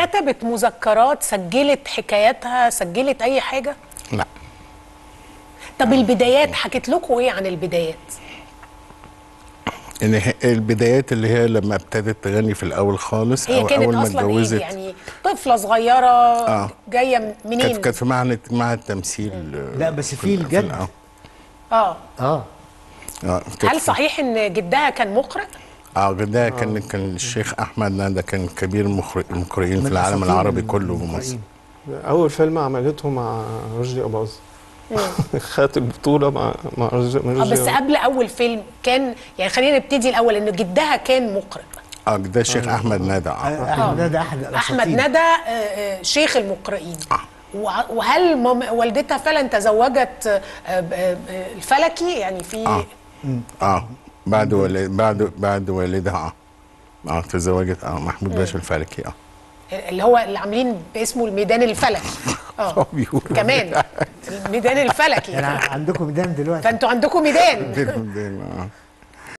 كتبت مذكرات سجلت حكاياتها سجلت اي حاجه لا طب البدايات حكت لكم ايه عن البدايات ان هي- البدايات اللي هي لما ابتدت تغني في الاول خالص هي او كانت اول ما اصلا ايه اتجوزت يعني طفله صغيره آه. جايه منين كانت كانت في معهد معهد تمثيل لا بس في ال- الجد. الأول. اه اه اه كانت هل في- صحيح ان جدها كان مقرئ اه ده كان كان الشيخ احمد ندى كان كبير المخر- المقرئين من في العالم أساطير العربي كله المقرئين. ومصر اول فيلم عملته مع رشدي اباظه خدت البطوله مع مع رشدي اه رشدي بس قبل اول فيلم كان يعني خلينا نبتدي الاول ان جدها كان مقرئ اه ده الشيخ احمد ندى اه احمد ندى احد احمد الأساطير. ندى آه، آه، شيخ المقرئين وع- وهل مام- والدتها فعلا تزوجت آه، آه، آه، الفلكي يعني في اه اه بعد والد بعد بعد والدها اه اه تزوجت اه محمود باشا الفلكي اه اللي هو اللي عاملين باسمه الميدان الفلكي اه بيقولوا كمان الميدان الفلكي يعني عندكم ميدان دلوقتي فانتوا عندكم ميدان كده. اه